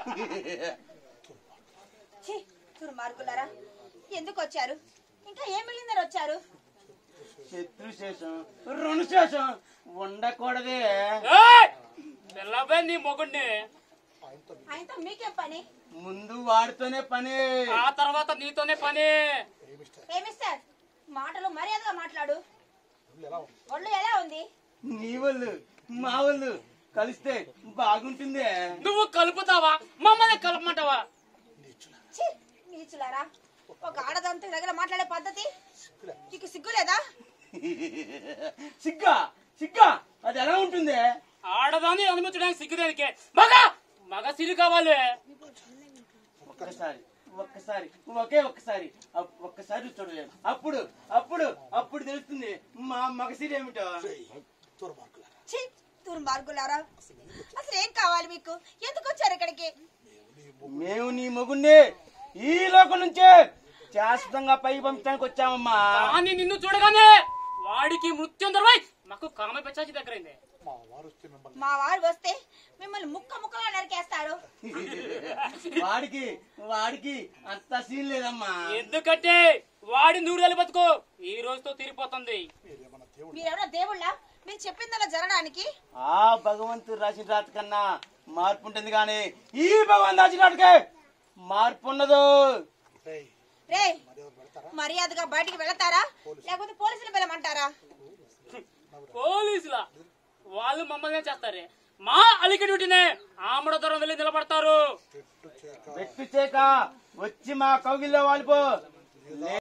ఛీ, దుర్మార్గులారా ఎందుకు వచ్చారు ఇంకా ఏం మిగిలిందని వచ్చారు శత్రు శేషం రుణ శేషం ఉండకూడదే ఏయ్! పిల్లవే నీ మొగుడిని ఆయనతో మీకేం పని ముందు వాడితోనే పని ఆ తర్వాత నీతోనే పని ఏ మిస్టర్ మాటలు మర్యాదగా మాట్లాడు ఒళ్ళు ఎలా ఉంది నీ వాళ్ళు మా వాళ్ళు కలిస్తే బాగుంటుంది నువ్వు కలుపుతావా మమ్మల్ని కలపమంటావా ఛీ, నీచులారా ఒక ఆడదంత దగ్గర మాట్లాడే పద్ధతి నీకు సిగ్గులేదా సిగ్గా సిగ్గా అది ఎలా ఉంటుంది ఆడదాన్ని అనుమతించడానికి సిగ్గుదానికే మగ మగ సిరి కావాలి ఒక్కసారి ఒక్కసారి ఒకే ఒక్కసారి అప్- ఒక్కసారి చూడలేదు అప్పుడు అప్పుడు అప్పుడు తెలుస్తుంది మా మగసిరి ఏమిటో ఛీ, దుర్మార్గులారా అసలు ఏం కావాలి మీకు ఎందుకు వచ్చారు ఇక్కడికి మేము నీ మొగుణ్ణి ఈ లోకం నుంచే శాశ్వతంగా పై పంపించడానికి వచ్చామమ్మా కానీ నిన్ను చూడగానే వాడికి మృత్యం దొరవై మాకు కామ పెచ్చాచి దగ్గరైంది మా వారు వస్తే మిమ్మల్ని ముక్క ముక్కగా నరికేస్తారు వాడికి వాడికి అంత సీన్ లేదమ్మా ఎందుకంటే వాడి నూరేళ్ళు బతుకు ఈ రోజుతో తీరిపోతుంది మీరెవరో దేవుళ్ళ మీరు చెప్పిందలా జరగడానికి ఆ భగవంతుడు రాసిన రాత కన్నా మార్పు ఉంటుంది కానీ ఈ భగవంతు రాసిన రాతకే మార్పు ఉండదు రే మర్యాదగా బయటికి వెళతారా లేకపోతే పోలీసులు పిలమంటారా పోలీసులా వాళ్ళు మమ్మల్ని చేస్తారే మా అలికి డ్యూటీనే ఆమడ దూరం వెళ్ళి నిలబడతారు పెట్టు చేక వచ్చి మా కౌగిల్లో వాలిపో